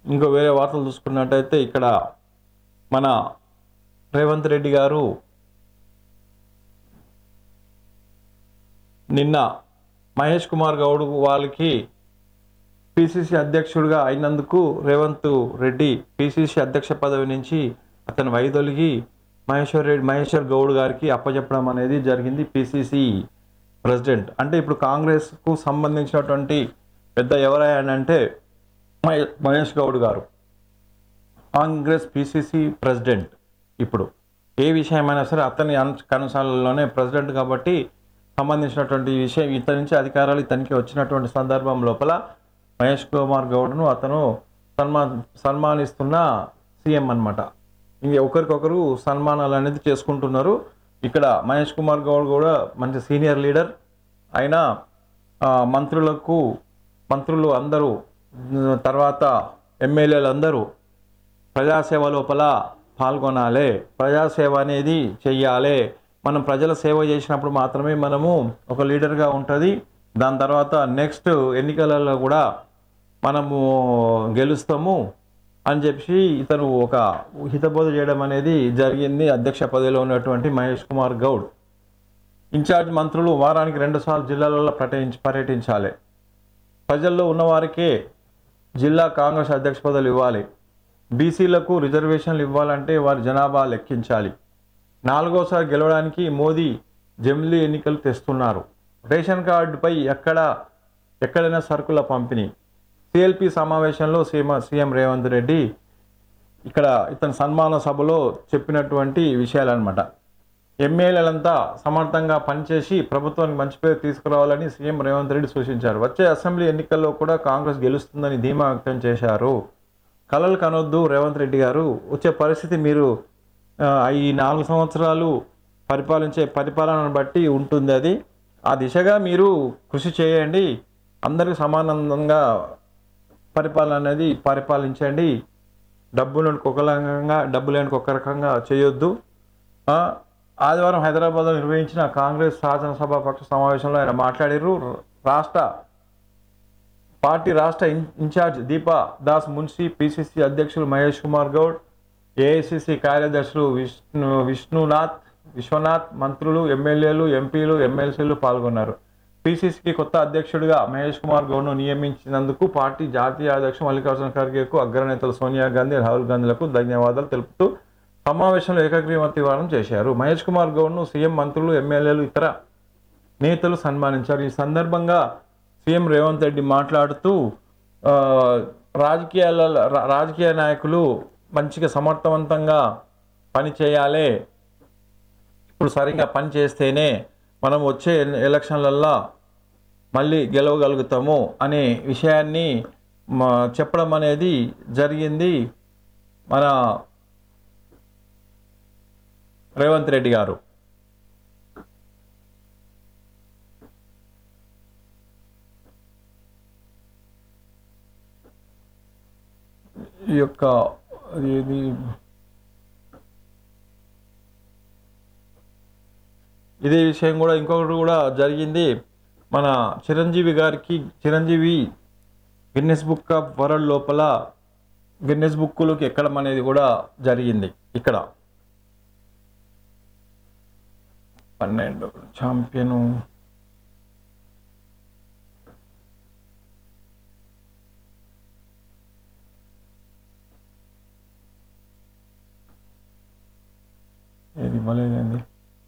ఇంకో వేరే వార్తలు చూసుకున్నట్టయితే ఇక్కడ మన రేవంత్ రెడ్డి గారు నిన్న మహేష్ కుమార్ గౌడ్ వాళ్ళకి పిసిసి అధ్యక్షుడిగా అయినందుకు రేవంత్ రెడ్డి పిసిసి అధ్యక్ష పదవి నుంచి అతను వైదొలిగి మహేశ్వర్ రెడ్డి మహేశ్వర్ గౌడ్ గారికి అప్పచెప్పడం అనేది జరిగింది పిసిసి ప్రెసిడెంట్ అంటే ఇప్పుడు కాంగ్రెస్కు సంబంధించినటువంటి పెద్ద ఎవరైనా మహే- మహేష్ గౌడ్ గారు కాంగ్రెస్ పిసిసి ప్రెసిడెంట్ ఇప్పుడు ఏ విషయమైనా సరే అతని అను- కనుసాలలోనే ప్రెసిడెంట్ కాబట్టి సంబంధించినటువంటి విషయం ఇతని నుంచి అధికారాలు ఇతనికి వచ్చినటువంటి సందర్భం లోపల మహేష్ కుమార్ గౌడ్ను అతను సన్మాన్ సన్మానిస్తున్న సీఎం అన్నమాట ఇంక ఒకరికొకరు సన్మానాలు అనేది చేసుకుంటున్నారు ఇక్కడ మహేష్ కుమార్ గౌడ్ కూడా మంచి సీనియర్ లీడర్ అయినా ఆ, మంత్రులకు మంత్రులు అందరూ ఉమ్, తర్వాత ఎమ్మెల్యేలు అందరూ ప్రజాసేవ లోపల పాల్గొనాలి ప్రజాసేవ అనేది చెయ్యాలి మనం ప్రజల సేవ చేసినప్పుడు మాత్రమే మనము ఒక లీడర్గా ఉంటుంది దాని తర్వాత నెక్స్ట్ ఎన్నికలలో కూడా మనము గెలుస్తాము అని చెప్పి ఇతను ఒక హితబోధ చేయడం అనేది జరిగింది అధ్యక్ష పదవిలో ఉన్నటువంటి మహేష్ కుమార్ గౌడ్ ఇన్ఛార్జ్ మంత్రులు వారానికి రెండుసార్లు జిల్లాలలో పర్యటించి పర్యటించాలి ప్రజల్లో ఉన్నవారికే జిల్లా కాంగ్రెస్ అధ్యక్ష పదవులు ఇవ్వాలి బీసీలకు రిజర్వేషన్లు ఇవ్వాలంటే వారి జనాభా లెక్కించాలి నాలుగోసారి గెలవడానికి మోదీ జమిలీ ఎన్నికలు తెస్తున్నారు రేషన్ కార్డుపై ఎక్కడ ఎక్కడైనా సరుకుల పంపిణీ సిఎల్పి సమావేశంలో సీఎం సీఎం రేవంత్ రెడ్డి ఇక్కడ ఇతని సన్మాన సభలో చెప్పినటువంటి విషయాలన్నమాట ఎమ్మెల్యేలంతా సమర్థంగా పనిచేసి ప్రభుత్వానికి మంచి పేరు తీసుకురావాలని సీఎం రేవంత్ రెడ్డి సూచించారు వచ్చే అసెంబ్లీ ఎన్నికల్లో కూడా కాంగ్రెస్ గెలుస్తుందని ధీమా వ్యక్తం చేశారు కలలు కనొద్దు రేవంత్ రెడ్డి గారు వచ్చే పరిస్థితి మీరు ఆ, ఈ నాలుగు సంవత్సరాలు పరిపాలించే పరిపాలనను బట్టి ఉంటుంది అది ఆ దిశగా మీరు కృషి చేయండి అందరికీ సమానంగా పరిపాలన అనేది పరిపాలించండి డబ్బు లేని ఒక రకంగా డబ్బు లేని ఒక రకంగా చేయొద్దు ఆ, ఆదివారం హైదరాబాద్లో నిర్వహించిన కాంగ్రెస్ శాసనసభ పక్ష సమావేశంలో ఆయన మాట్లాడారు రాష్ట్ర పార్టీ రాష్ట్ర in incharge Deepa Das Munshi PCC అధ్యక్షులు మహేష్ కుమార్ గౌడ్ ఏఐసిసి కార్యదర్శులు విష్ణు విష్ణునాథ్ విశ్వనాథ్ మంత్రులు ఎమ్మెల్యేలు ఎంపీలు ఎమ్మెల్సీలు పాల్గొన్నారు పిసిసికి కొత్త అధ్యక్షుడిగా మహేష్ కుమార్ గౌడ్ను నియమించినందుకు పార్టీ జాతీయ అధ్యక్షుడు మల్లికార్జున ఖర్గేకు అగ్రనేతలు సోనియా గాంధీ రాహుల్ గాంధీలకు ధన్యవాదాలు తెలుపుతూ సమావేశంలో ఏకగ్రీవతీవారం చేశారు మహేష్ కుమార్ గౌడ్ను సీఎం మంత్రులు ఎమ్మెల్యేలు ఇతర నేతలు సన్మానించారు ఈ సందర్భంగా సీఎం రేవంత్ రెడ్డి మాట్లాడుతూ ఆ, రాజకీయాల రా- రాజకీయ నాయకులు మంచిగా సమర్థవంతంగా పని చేయాలి ఇప్పుడు సరిగ్గా పని చేస్తేనే మనం వచ్చే ఎల్- ఎలక్షన్లల్లో మళ్ళీ గెలవగలుగుతాము అనే విషయాన్ని మా చెప్పడం అనేది జరిగింది మన రేవంత్ రెడ్డి గారు ఈ యొక్క ఇది ఇదే విషయం కూడా ఇంకొకటి కూడా జరిగింది మన చిరంజీవి గారికి Chiranjeevi Guinness book of world లోపల గిన్నెస్ బుక్లోకి ఎక్కడం అనేది కూడా జరిగింది ఇక్కడ పన్నెండు ఛాంపియను ఏది ఇవ్వలేదండి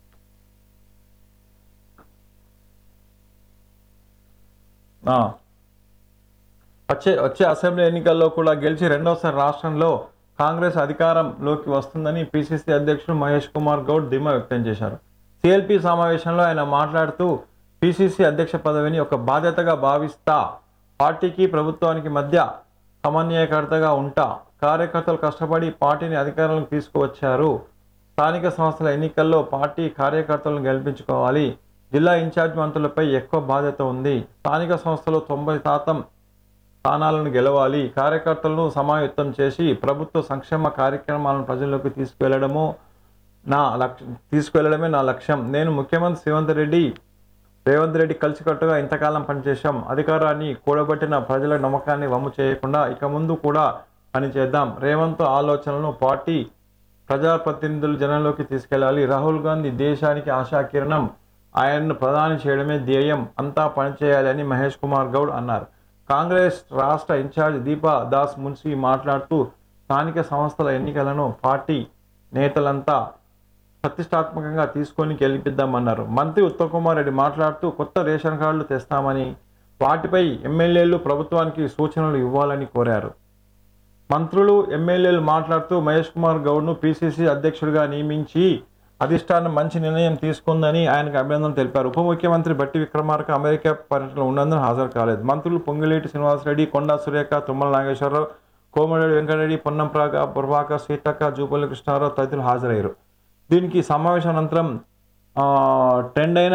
ఆ. వచ్చే వచ్చే అసెంబ్లీ ఎన్నికల్లో కూడా గెలిచి రెండోసారి రాష్ట్రంలో కాంగ్రెస్ అధికారంలోకి వస్తుందని పిసిసి అధ్యక్షుడు మహేష్ కుమార్ గౌడ్ ధీమా వ్యక్తం చేశారు సిఎల్పి సమావేశంలో ఆయన మాట్లాడుతూ పిసిసి అధ్యక్ష పదవిని ఒక బాధ్యతగా భావిస్తా పార్టీకి ప్రభుత్వానికి మధ్య సమన్వయకర్తగా ఉంటా కార్యకర్తలు కష్టపడి పార్టీని అధికారంలోకి తీసుకువచ్చారు స్థానిక సంస్థల ఎన్నికల్లో పార్టీ కార్యకర్తలను గెలిపించుకోవాలి జిల్లా ఇన్ఛార్జ్ మంత్రులపై ఎక్కువ బాధ్యత ఉంది స్థానిక సంస్థలో తొంభై శాతం స్థానాలను గెలవాలి కార్యకర్తలను సమాయుత్తం చేసి ప్రభుత్వ సంక్షేమ కార్యక్రమాలను ప్రజల్లోకి తీసుకువెళ్ళడము నా లక్ష్యం తీసుకువెళ్ళడమే నా లక్ష్యం నేను ముఖ్యమంత్రి రేవంత్ రెడ్డి రేవంత్ రెడ్డి కలిసికట్టుగా ఇంతకాలం పనిచేశాం అధికారాన్ని కూడబట్టిన ప్రజల నమ్మకాన్ని వమ్ము చేయకుండా ఇక ముందు కూడా పని చేద్దాం రేవంత్ ఆలోచనలను పార్టీ ప్రజాప్రతినిధులు జనంలోకి తీసుకెళ్లాలి రాహుల్ గాంధీ దేశానికి ఆశాకిరణం ఆయన్ను ప్రధాని చేయడమే ధ్యేయం అంతా పనిచేయాలని మహేష్ కుమార్ గౌడ్ అన్నారు కాంగ్రెస్ రాష్ట్ర ఇన్ఛార్జ్ దీపా దాస్ మున్సి మాట్లాడుతూ స్థానిక సంస్థల ఎన్నికలను పార్టీ నేతలంతా ప్రతిష్టాత్మకంగా తీసుకొని గెలిపిద్దామన్నారు మంత్రి ఉత్తమ్ కుమార్ రెడ్డి మాట్లాడుతూ కొత్త రేషన్ కార్డులు తెస్తామని వాటిపై ఎమ్మెల్యేలు ప్రభుత్వానికి సూచనలు ఇవ్వాలని కోరారు మంత్రులు ఎమ్మెల్యేలు మాట్లాడుతూ మహేష్ కుమార్ గౌడ్ను పిసిసి అధ్యక్షుడిగా నియమించి అధిష్టానం మంచి నిర్ణయం తీసుకుందని ఆయనకు అభినందనలు తెలిపారు ఉప ముఖ్యమంత్రి బట్టి విక్రమార్క అమెరికా పర్యటనలో ఉన్నందున హాజరు కాలేదు మంత్రులు పొంగిలేటి శ్రీనివాసరెడ్డి కొండా సురేఖ తుమ్మల నాగేశ్వరరావు కోమరెడ్డి వెంకటరెడ్డి పొన్నం ప్రాగ ప్రభాకర్ సీతక్క జూపల్లి కృష్ణారావు తదితరులు హాజరయ్యారు దీనికి సమావేశం అనంతరం ఆ, ట్రెండ్ అయిన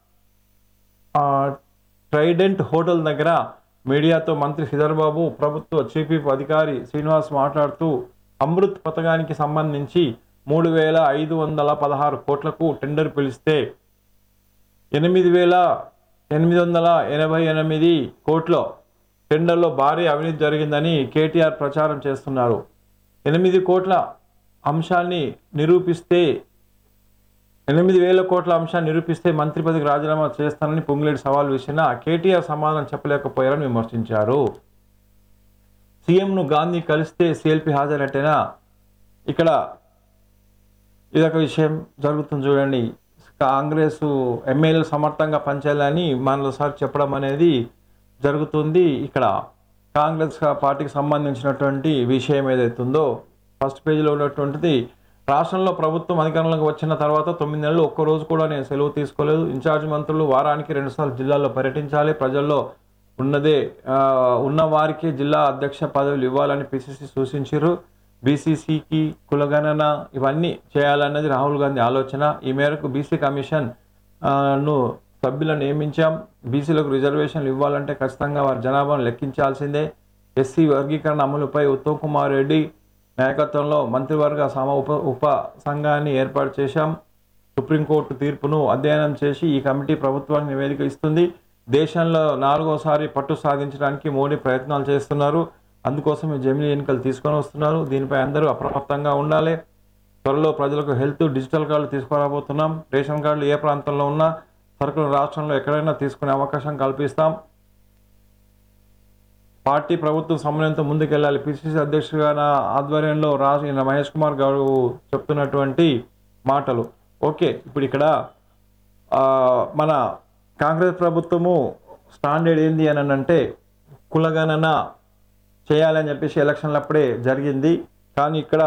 ఆ, ట్రైడెంట్ హోటల్ దగ్గర మీడియాతో మంత్రి శ్రీధర్ బాబు ప్రభుత్వ చీఫ్ విప్ అధికారి శ్రీనివాస్ మాట్లాడుతూ అమృత్ పథకానికి సంబంధించి మూడు వేల ఐదు వందల పదహారు కోట్లకు టెండర్ పిలిస్తే ఎనిమిది వేల ఎనిమిది వందల ఎనభై ఎనిమిది కోట్ల టెండర్లో భారీ అవినీతి జరిగిందని కేటీఆర్ ప్రచారం చేస్తున్నారు ఎనిమిది కోట్ల అంశాన్ని నిరూపిస్తే ఎనిమిది వేల కోట్ల అంశాన్ని నిరూపిస్తే మంత్రి పదవికి రాజీనామా చేస్తానని పొంగులేటి సవాల్ విసిరినా కేటీఆర్ సమాధానం చెప్పలేకపోయారని విమర్శించారు సీఎంను గాంధీ కలిస్తే సిఎల్పి హాజరైతేనా ఇక్కడ ఇదొక విషయం జరుగుతుంది చూడండి కాంగ్రెస్ ఎమ్మెల్యేలు సమర్థంగా పనిచేయాలని మనలోసారి చెప్పడం అనేది జరుగుతుంది ఇక్కడ కాంగ్రెస్ పార్టీకి సంబంధించినటువంటి విషయం ఏదైతుందో ఫస్ట్ పేజీలో ఉన్నటువంటిది రాష్ట్రంలో ప్రభుత్వం అధికారంలోకి వచ్చిన తర్వాత తొమ్మిది నెలలు ఒక్క రోజు కూడా నేను సెలవు తీసుకోలేదు ఇన్ఛార్జ్ మంత్రులు వారానికి రెండుసార్లు జిల్లాల్లో పర్యటించాలి ప్రజల్లో ఉన్నదే ఆ, ఉన్న వారికి జిల్లా అధ్యక్ష పదవులు ఇవ్వాలని పిసిసి సూచించారు బీసీసీకి కులగణన ఇవన్నీ చేయాలన్నది రాహుల్ గాంధీ ఆలోచన ఈ మేరకు బీసీ కమిషన్ ఆ, ను సభ్యులను నియమించాం బీసీలకు రిజర్వేషన్లు ఇవ్వాలంటే ఖచ్చితంగా వారి జనాభాను లెక్కించాల్సిందే ఎస్సీ వర్గీకరణ అమలుపై ఉత్తమ్ కుమార్ రెడ్డి నాయకత్వంలో మంత్రివర్గ సమ ఉప ఉప సంఘాన్ని ఏర్పాటు చేశాం సుప్రీంకోర్టు తీర్పును అధ్యయనం చేసి ఈ కమిటీ ప్రభుత్వానికి నివేదిక ఇస్తుంది దేశంలో నాలుగోసారి పట్టు సాధించడానికి మోడీ ప్రయత్నాలు చేస్తున్నారు అందుకోసం ఈ జమిలీ ఎన్నికలు తీసుకొని వస్తున్నారు దీనిపై అందరూ అప్రమత్తంగా ఉండాలి త్వరలో ప్రజలకు హెల్త్ డిజిటల్ కార్డులు తీసుకురాబోతున్నాం రేషన్ కార్డులు ఏ ప్రాంతంలో ఉన్నా సరుకులు రాష్ట్రంలో ఎక్కడైనా తీసుకునే అవకాశం కల్పిస్తాం పార్టీ ప్రభుత్వం సమన్వయంతో ముందుకెళ్ళాలి పిసిసి అధ్యక్షుడిగా నా ఆధ్వర్యంలో రాజు ఈయన మహేష్ కుమార్ గారు చెప్తున్నటువంటి మాటలు ఓకే ఇప్పుడు ఇక్కడ ఆ, మన కాంగ్రెస్ ప్రభుత్వము స్టాండర్డ్ ఏంది అని అంటే కులగణన చేయాలని చెప్పేసి ఎలక్షన్లు అప్పుడే జరిగింది కానీ ఇక్కడ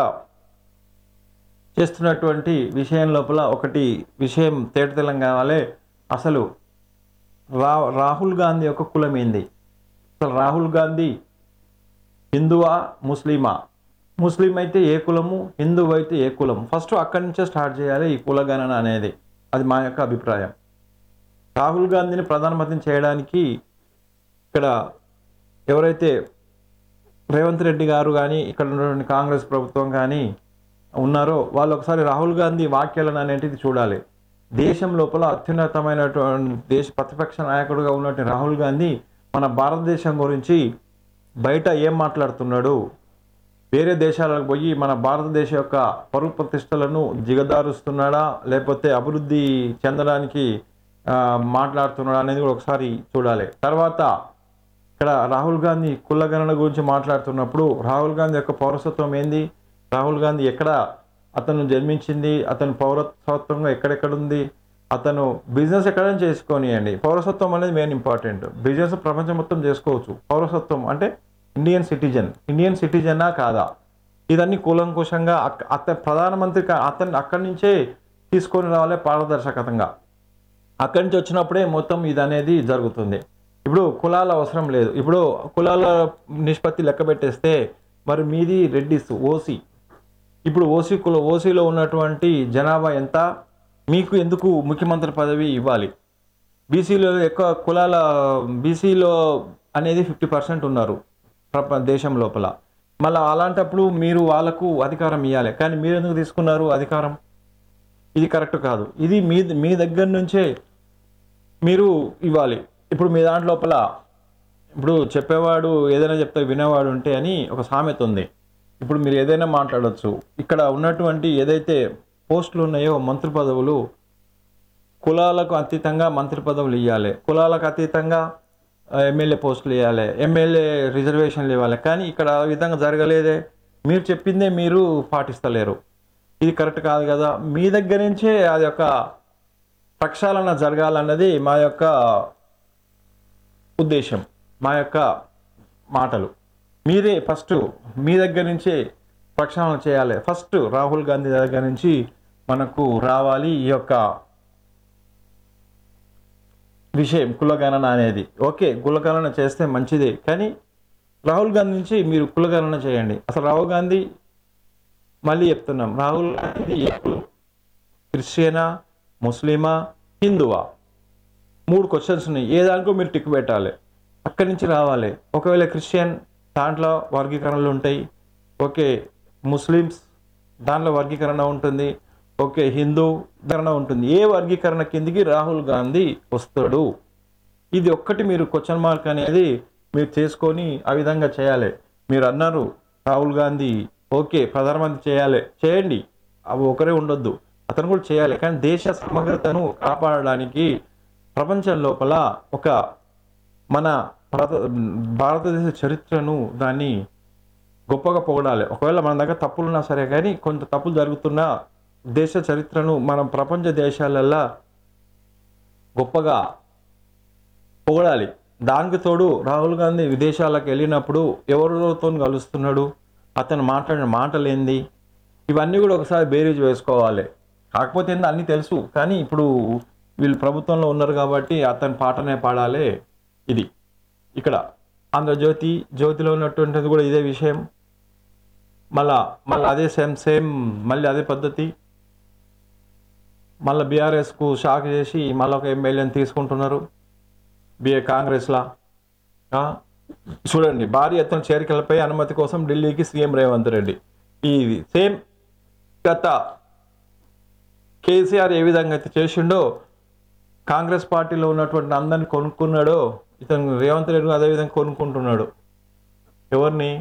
చేస్తున్నటువంటి విషయం లోపల ఒకటి విషయం తేటతెల్లం కావాలి అసలు రా రాహుల్ గాంధీ యొక్క కులం ఏంది అసలు రాహుల్ గాంధీ హిందువా ముస్లిమా ముస్లిం అయితే ఏ కులము హిందువు అయితే ఏ కులం ఫస్ట్ అక్కడి నుంచే స్టార్ట్ చేయాలి ఈ కులగణన అనేది అది మా యొక్క అభిప్రాయం రాహుల్ గాంధీని ప్రధానమంత్రిని చేయడానికి ఇక్కడ ఎవరైతే రేవంత్ రెడ్డి గారు కానీ ఇక్కడ ఉన్నటువంటి కాంగ్రెస్ ప్రభుత్వం కానీ ఉన్నారో వాళ్ళు ఒకసారి రాహుల్ గాంధీ వాక్యాలను అనేటిది చూడాలి దేశం లోపల అత్యున్నతమైనటువంటి దేశ ప్రతిపక్ష నాయకుడిగా ఉన్నటువంటి రాహుల్ గాంధీ మన భారతదేశం గురించి బయట ఏం మాట్లాడుతున్నాడు వేరే దేశాలకు పోయి మన భారతదేశం యొక్క పరువు ప్రతిష్టలను దిగదారుస్తున్నాడా లేకపోతే అభివృద్ధి చెందడానికి ఆ, మాట్లాడుతున్నాడా అనేది కూడా ఒకసారి చూడాలి తర్వాత ఇక్కడ రాహుల్ గాంధీ కులగణన గురించి మాట్లాడుతున్నప్పుడు రాహుల్ గాంధీ యొక్క పౌరసత్వం ఏంది రాహుల్ గాంధీ ఎక్కడ అతను జన్మించింది అతను పౌరసత్వంగా ఎక్కడెక్కడ ఉంది అతను బిజినెస్ ఎక్కడైనా చేసుకోనియండి పౌరసత్వం అనేది మెయిన్ ఇంపార్టెంట్ బిజినెస్ ప్రపంచం మొత్తం చేసుకోవచ్చు పౌరసత్వం అంటే ఇండియన్ సిటిజన్ ఇండియన్ సిటిజనా కాదా ఇదన్నీ కూలంకుషంగా అక్క- అత ప్రధానమంత్రి కా- అతన్ని అక్కడి నుంచే తీసుకొని రావాలి పారదర్శకతంగా అక్కడి నుంచి వచ్చినప్పుడే మొత్తం ఇది అనేది జరుగుతుంది ఇప్పుడు కులాల అవసరం లేదు ఇప్పుడు కులాల నిష్పత్తి లెక్క పెట్టేస్తే మరి మీది రెడ్డిస్ ఓసీ ఇప్పుడు ఓసీ కుల ఓసీలో ఉన్నటువంటి జనాభా ఎంత మీకు ఎందుకు ముఖ్యమంత్రి పదవి ఇవ్వాలి బీసీలో ఎక్కువ కులాల బీసీలో అనేది ఫిఫ్టీ పర్సెంట్ ఉన్నారు ప్రప దేశం లోపల మళ్ళీ అలాంటప్పుడు మీరు వాళ్ళకు అధికారం ఇవ్వాలి కానీ మీరు ఎందుకు తీసుకున్నారు అధికారం ఇది కరెక్ట్ కాదు ఇది మీ మీ దగ్గర నుంచే మీరు ఇవ్వాలి ఇప్పుడు మీ దాంట్ లోపల ఇప్పుడు చెప్పేవాడు ఏదైనా చెప్తే వినేవాడు ఉంటే అని ఒక సామెత ఉంది ఇప్పుడు మీరు ఏదైనా మాట్లాడవచ్చు ఇక్కడ ఉన్నటువంటి ఏదైతే పోస్టులు ఉన్నాయో మంత్రి పదవులు కులాలకు అతీతంగా మంత్రి పదవులు ఇవ్వాలి కులాలకు అతీతంగా ఆ, ఎమ్మెల్యే పోస్టులు ఇవ్వాలి ఎమ్మెల్యే రిజర్వేషన్లు ఇవ్వాలి కానీ ఇక్కడ ఆ విధంగా జరగలేదే మీరు చెప్పిందే మీరు పాటిస్తలేరు ఇది కరెక్ట్ కాదు కదా మీ దగ్గర నుంచే అది యొక్క ప్రక్షాళన జరగాలన్నది మా యొక్క ఉద్దేశం మా యొక్క మాటలు మీరే ఫస్ట్ మీ దగ్గర నుంచే ప్రక్షాళన చేయాలి ఫస్ట్ రాహుల్ గాంధీ దగ్గర నుంచి మనకు రావాలి ఈ యొక్క విషయం కులగణన అనేది ఓకే కులగణన చేస్తే మంచిదే కానీ రాహుల్ గాంధీ నుంచి మీరు కులగణన చేయండి అసలు రాహుల్ గాంధీ మళ్ళీ చెప్తున్నాం రాహుల్ గాంధీ ఏ కులం? క్రిస్టియనా ముస్లిమా హిందువా మూడు క్వశ్చన్స్ ఉన్నాయి ఏ దానికో మీరు టిక్ పెట్టాలి అక్కడి నుంచి రావాలి ఒకవేళ క్రిస్టియన్ దాంట్లో వర్గీకరణలు ఉంటాయి ఓకే ముస్లిమ్స్ దాంట్లో వర్గీకరణ ఉంటుంది ఓకే హిందూ ధరణ ఉంటుంది ఏ వర్గీకరణ కిందికి రాహుల్ గాంధీ వస్తాడు ఇది ఒక్కటి మీరు క్వశ్చన్ మార్క్ అనేది మీరు చేసుకొని ఆ విధంగా చేయాలి మీరు అన్నారు రాహుల్ గాంధీ ఓకే ప్రధానమంత్రి చేయాలి చేయండి అవి ఒకరే ఉండొద్దు అతను కూడా చేయాలి కానీ దేశ సమగ్రతను కాపాడడానికి ప్రపంచం లోపల ఒక మన భారత భారతదేశ చరిత్రను దాన్ని గొప్పగా పొగడాలి ఒకవేళ మన దగ్గర తప్పులున్నా సరే కానీ కొంత తప్పులు జరుగుతున్నా దేశ చరిత్రను మనం ప్రపంచ దేశాలల్లో గొప్పగా పొగడాలి దానికి తోడు రాహుల్ గాంధీ విదేశాలకు వెళ్ళినప్పుడు ఎవరితో కలుస్తున్నాడు అతను మాట్లాడిన మాటలు ఏంది ఇవన్నీ కూడా ఒకసారి బేరీజ్ వేసుకోవాలి కాకపోతే ఏందో అన్నీ తెలుసు కానీ ఇప్పుడు వీళ్ళు ప్రభుత్వంలో ఉన్నారు కాబట్టి అతని పాటనే పాడాలి ఇది ఇక్కడ ఆంధ్రజ్యోతి జ్యోతిలో ఉన్నటువంటిది కూడా ఇదే విషయం మళ్ళా మళ్ళీ అదే సేమ్ సేమ్ మళ్ళీ అదే పద్ధతి మళ్ళీ బీఆర్ఎస్కు షాక్ చేసి మళ్ళీ ఒక ఎమ్మెల్యేని తీసుకుంటున్నారు బిఏ కాంగ్రెస్లా ఆ, చూడండి భారీ ఎత్తున చేరికలపై అనుమతి కోసం ఢిల్లీకి సీఎం రేవంత్ రెడ్డి ఇది సేమ్ గత కేసీఆర్ ఏ విధంగా అయితే చేసిండో కాంగ్రెస్ పార్టీలో ఉన్నటువంటి అందరిని కొనుక్కున్నాడో ఇతను రేవంత్ రెడ్డి అదే విధంగా కొనుక్కుంటున్నాడు ఎవరిని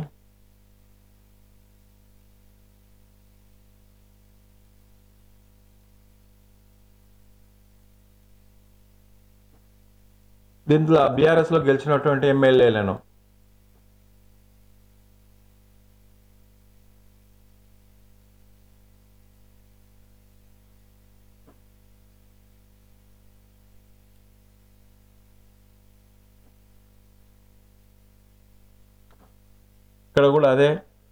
దీంట్లో బీఆర్ఎస్ లో గెలిచినటువంటి ఎమ్మెల్యేలను ఇక్కడ కూడా అదే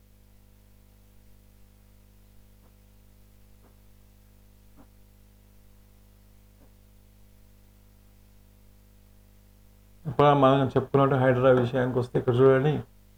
ఇప్పుడు మనం చెప్పుకున్నట్టు హైదరాబాద్ విషయానికి వస్తే ఇక్కడ చూడండి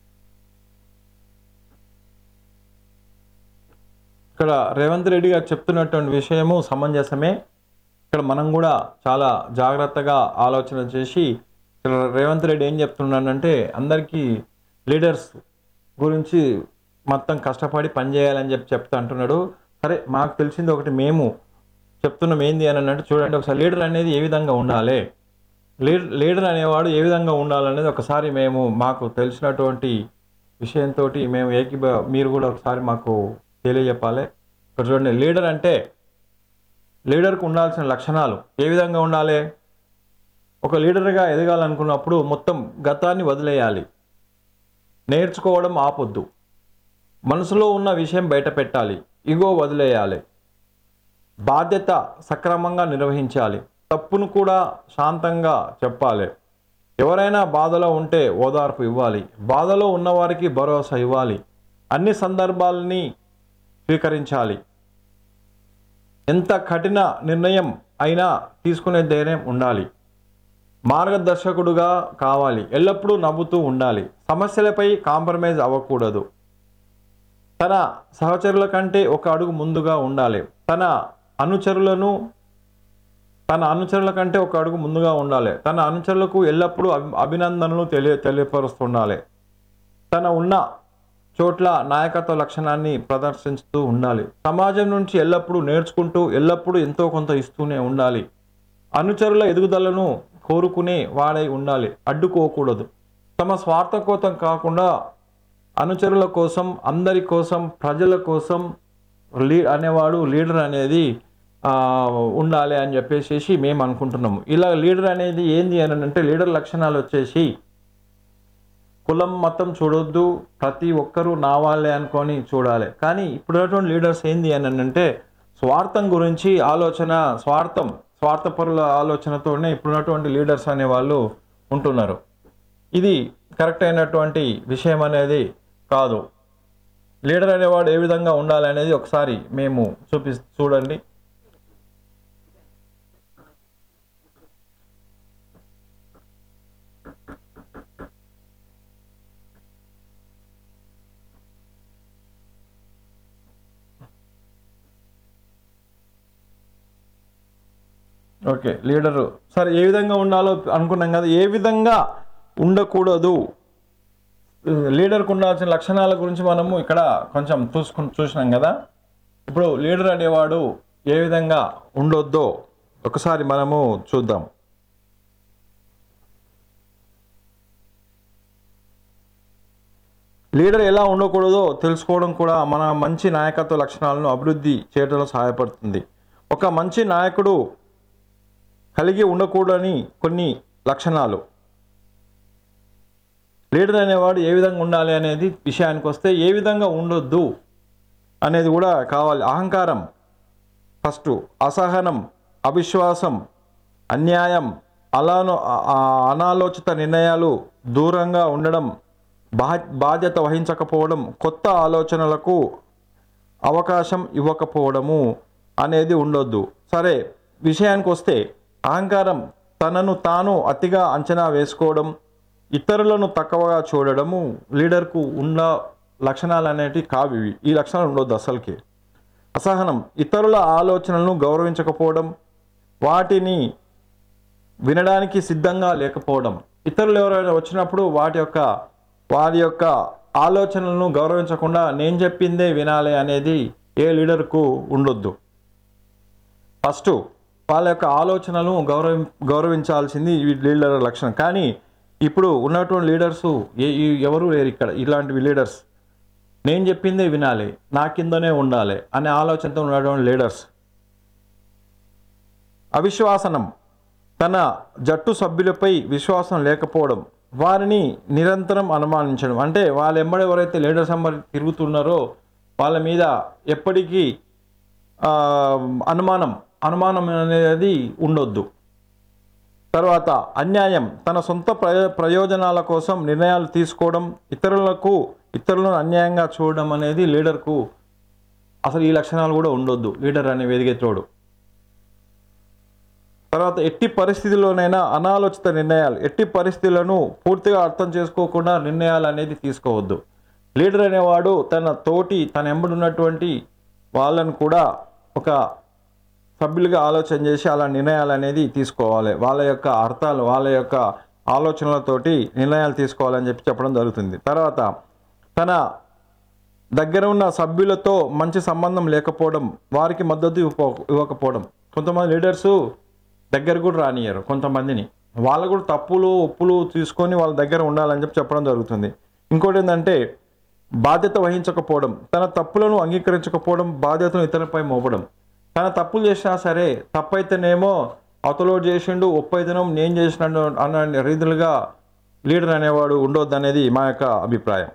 ఇక్కడ రేవంత్ రెడ్డి గారు చెప్తున్నటువంటి విషయము సమంజసమే ఇక్కడ మనం కూడా చాలా జాగ్రత్తగా ఆలోచన చేసి ఇక్కడ రేవంత్ రెడ్డి ఏం చెప్తున్నాడంటే అందరికీ లీడర్స్ గురించి మొత్తం కష్టపడి పనిచేయాలని చెప్పి చెప్తా అంటున్నాడు సరే మాకు తెలిసింది ఒకటి మేము చెప్తున్నాం ఏంది అని అంటే చూడండి ఒకసారి లీడర్ అనేది ఏ విధంగా ఉండాలి లీడర్ లీడర్ అనేవాడు ఏ విధంగా ఉండాలనేది ఒకసారి మేము మాకు తెలిసినటువంటి విషయంతో మేము ఏకీభ మీరు కూడా ఒకసారి మాకు తెలియజెప్పాలి ఇక్కడ చూడండి లీడర్ అంటే లీడర్కు ఉండాల్సిన లక్షణాలు ఏ విధంగా ఉండాలి ఒక లీడర్గా ఎదగాలనుకున్నప్పుడు మొత్తం గతాన్ని వదిలేయాలి నేర్చుకోవడం ఆపొద్దు మనసులో ఉన్న విషయం బయట పెట్టాలి ఇగో వదిలేయాలి బాధ్యత సక్రమంగా నిర్వహించాలి తప్పును కూడా శాంతంగా చెప్పాలి ఎవరైనా బాధలో ఉంటే ఓదార్పు ఇవ్వాలి బాధలో ఉన్నవారికి భరోసా ఇవ్వాలి అన్ని సందర్భాలని స్వీకరించాలి ఎంత కఠిన నిర్ణయం అయినా తీసుకునే ధైర్యం ఉండాలి మార్గదర్శకుడుగా కావాలి ఎల్లప్పుడూ నవ్వుతూ ఉండాలి సమస్యలపై కాంప్రమైజ్ అవ్వకూడదు తన సహచరుల కంటే ఒక అడుగు ముందుగా ఉండాలి తన అనుచరులను తన అనుచరుల కంటే ఒక అడుగు ముందుగా ఉండాలి తన అనుచరులకు ఎల్లప్పుడూ అభి అభినందనలు తెలియ తెలియపరుస్తుండాలి తన ఉన్న చోట్ల నాయకత్వ లక్షణాన్ని ప్రదర్శిస్తూ ఉండాలి సమాజం నుంచి ఎల్లప్పుడూ నేర్చుకుంటూ ఎల్లప్పుడూ ఎంతో కొంత ఇస్తూనే ఉండాలి అనుచరుల ఎదుగుదలను కోరుకునే వాడై ఉండాలి అడ్డుకోకూడదు తమ స్వార్థకోతం కాకుండా అనుచరుల కోసం అందరి కోసం ప్రజల కోసం లీ అనేవాడు లీడర్ అనేది ఆ, ఉండాలి అని చెప్పేసి మేము అనుకుంటున్నాము ఇలా లీడర్ అనేది ఏంది అని అంటే లీడర్ లక్షణాలు వచ్చేసి కులం మతం చూడొద్దు ప్రతి ఒక్కరూ నా వాళ్ళే అనుకొని చూడాలి కానీ ఇప్పుడున్నటువంటి లీడర్స్ ఏంది అని అంటే స్వార్థం గురించి ఆలోచన స్వార్థం స్వార్థపరుల ఆలోచనతోనే ఇప్పుడున్నటువంటి లీడర్స్ అనే వాళ్ళు ఉంటున్నారు ఇది కరెక్ట్ అయినటువంటి విషయం అనేది కాదు లీడర్ అనేవాడు ఏ విధంగా ఉండాలి అనేది ఒకసారి మేము చూపి చూడండి ఓకే లీడరు సరే ఏ విధంగా ఉండాలో అనుకున్నాం కదా ఏ విధంగా ఉండకూడదు లీడర్కు ఉండాల్సిన లక్షణాల గురించి మనము ఇక్కడ కొంచెం చూసుకు చూసినాం కదా ఇప్పుడు లీడర్ అనేవాడు ఏ విధంగా ఉండొద్దో ఒకసారి మనము చూద్దాం లీడర్ ఎలా ఉండకూడదో తెలుసుకోవడం కూడా మన మంచి నాయకత్వ లక్షణాలను అభివృద్ధి చేయడంలో సహాయపడుతుంది ఒక మంచి నాయకుడు కలిగి ఉండకూడని కొన్ని లక్షణాలు లీడర్ అనేవాడు ఏ విధంగా ఉండాలి అనేది విషయానికి వస్తే ఏ విధంగా ఉండొద్దు అనేది కూడా కావాలి అహంకారం ఫస్ట్ అసహనం అవిశ్వాసం అన్యాయం అలాను ఆ- ఆ అనాలోచిత నిర్ణయాలు దూరంగా ఉండడం బా బాధ్యత వహించకపోవడం కొత్త ఆలోచనలకు అవకాశం ఇవ్వకపోవడము అనేది ఉండొద్దు సరే విషయానికి వస్తే అహంకారం తనను తాను అతిగా అంచనా వేసుకోవడం ఇతరులను తక్కువగా చూడడము లీడర్కు ఉన్న లక్షణాలు అనేటివి కావు ఇవి ఈ లక్షణాలు ఉండొద్దు అసలుకి అసహనం ఇతరుల ఆలోచనలను గౌరవించకపోవడం వాటిని వినడానికి సిద్ధంగా లేకపోవడం ఇతరులు ఎవరైనా వచ్చినప్పుడు వాటి యొక్క వారి యొక్క ఆలోచనలను గౌరవించకుండా నేను చెప్పిందే వినాలి అనేది ఏ లీడర్కు ఉండొద్దు ఫస్ట్ వాళ్ళ యొక్క ఆలోచనలను గౌరవి గౌరవించాల్సింది ఈ లీడర్ లక్షణం కానీ ఇప్పుడు ఉన్నటువంటి లీడర్స్ ఏ ఈ- ఎవరు లేరు ఇక్కడ ఇలాంటివి లీడర్స్ నేను చెప్పిందే వినాలి నా కిందనే ఉండాలి అనే ఆలోచనతో ఉన్నటువంటి లీడర్స్ అవిశ్వాసనం తన జట్టు సభ్యులపై విశ్వాసం లేకపోవడం వారిని నిరంతరం అనుమానించడం అంటే వాళ్ళ ఎంబడి ఎవరైతే లీడర్స్ ఎంబడి తిరుగుతున్నారో వాళ్ళ మీద ఎప్పటికీ ఆ, అనుమానం అనుమానం అనేది ఉండొద్దు తర్వాత అన్యాయం తన సొంత ప్రయో ప్రయోజనాల కోసం నిర్ణయాలు తీసుకోవడం ఇతరులకు ఇతరులను అన్యాయంగా చూడడం అనేది లీడర్కు అసలు ఈ లక్షణాలు కూడా ఉండొద్దు లీడర్ అనే వేదిక తోడు తర్వాత ఎట్టి పరిస్థితుల్లోనైనా అనాలోచిత నిర్ణయాలు ఎట్టి పరిస్థితులను పూర్తిగా అర్థం చేసుకోకుండా నిర్ణయాలు అనేది తీసుకోవద్దు లీడర్ అనేవాడు తన తోటి తన ఎంబడి ఉన్నటువంటి వాళ్ళను కూడా ఒక సభ్యులుగా ఆలోచన చేసి అలా నిర్ణయాలు అనేది తీసుకోవాలి వాళ్ళ యొక్క అర్థాలు వాళ్ళ యొక్క ఆలోచనలతోటి నిర్ణయాలు తీసుకోవాలని చెప్పి చెప్పడం జరుగుతుంది తర్వాత తన దగ్గర ఉన్న సభ్యులతో మంచి సంబంధం లేకపోవడం వారికి మద్దతు ఇవ్వక ఇవ్వకపోవడం కొంతమంది లీడర్సు దగ్గర కూడా రానియరు కొంతమందిని వాళ్ళు కూడా తప్పులు ఒప్పులు తీసుకొని వాళ్ళ దగ్గర ఉండాలని చెప్పి చెప్పడం జరుగుతుంది ఇంకోటి ఏంటంటే బాధ్యత వహించకపోవడం తన తప్పులను అంగీకరించకపోవడం బాధ్యతను ఇతరులపై మోపడం తన తప్పులు చేసినా సరే తప్పైతేనేమో అవతలోడు చేసిండు ఒప్పైతేనేమో నేను చేసినాడు అన్న రీతిలుగా లీడర్ అనేవాడు ఉండొద్దు అనేది మా యొక్క అభిప్రాయం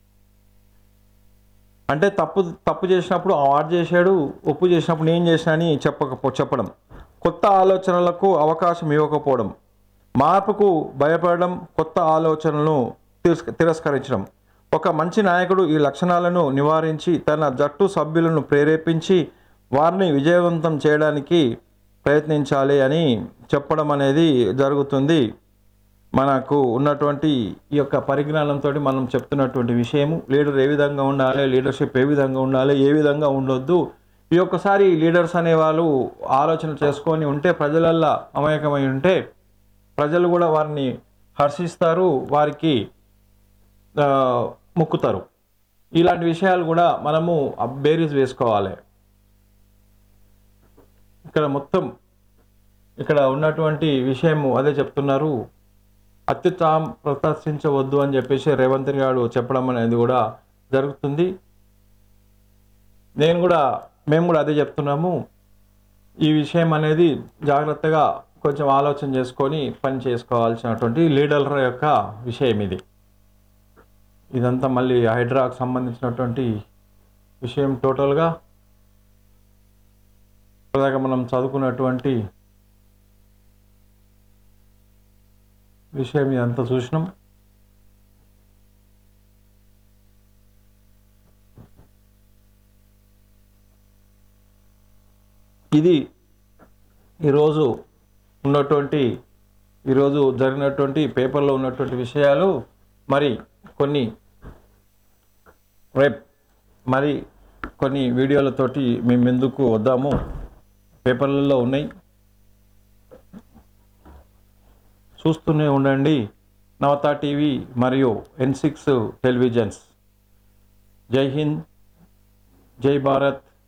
అంటే తప్పు తప్పు చేసినప్పుడు ఆ వాడు చేశాడు ఒప్పు చేసినప్పుడు నేను చేసిన అని చెప్పకపో చెప్పడం కొత్త ఆలోచనలకు అవకాశం ఇవ్వకపోవడం మార్పుకు భయపడడం కొత్త ఆలోచనలను తిరస్క తిరస్కరించడం ఒక మంచి నాయకుడు ఈ లక్షణాలను నివారించి తన జట్టు సభ్యులను ప్రేరేపించి వారిని విజయవంతం చేయడానికి ప్రయత్నించాలి అని చెప్పడం అనేది జరుగుతుంది మనకు ఉన్నటువంటి ఈ యొక్క పరిజ్ఞానంతో మనం చెప్తున్నటువంటి విషయము లీడర్ ఏ విధంగా ఉండాలి లీడర్షిప్ ఏ విధంగా ఉండాలి ఏ విధంగా ఉండొద్దు ఈ ఒక్కసారి లీడర్స్ అనే వాళ్ళు ఆలోచన చేసుకొని ఉంటే ప్రజలల్లా అమాయకమై ఉంటే ప్రజలు కూడా వారిని హర్షిస్తారు వారికి ఆ, మొక్కుతారు ఇలాంటి విషయాలు కూడా మనము బేరీజ్ వేసుకోవాలి ఇక్కడ మొత్తం ఇక్కడ ఉన్నటువంటి విషయము అదే చెప్తున్నారు అత్యుత్సాహం ప్రదర్శించవద్దు అని చెప్పేసి రేవంత్ గారు చెప్పడం అనేది కూడా జరుగుతుంది నేను కూడా మేము కూడా అదే చెప్తున్నాము ఈ విషయం అనేది జాగ్రత్తగా కొంచెం ఆలోచన చేసుకొని పని చేసుకోవాల్సినటువంటి లీడర్ల యొక్క విషయం ఇది ఇదంతా మళ్ళీ హైడ్రాకు సంబంధించినటువంటి విషయం టోటల్గా ఇప్పటిదాకా మనం చదువుకున్నటువంటి విషయం ఇదంతా చూసినాం ఇది ఈరోజు ఉన్నటువంటి ఈరోజు జరిగినటువంటి పేపర్లో ఉన్నటువంటి విషయాలు మరి కొన్ని రేప్ మరి కొన్ని వీడియోలతోటి మేము ఎందుకు వద్దాము పేపర్లలో ఉన్నాయి చూస్తూనే ఉండండి నవత టీవీ మరియు ఎన్ సిక్స్ టెలివిజన్స్ జై హింద్ జై భారత్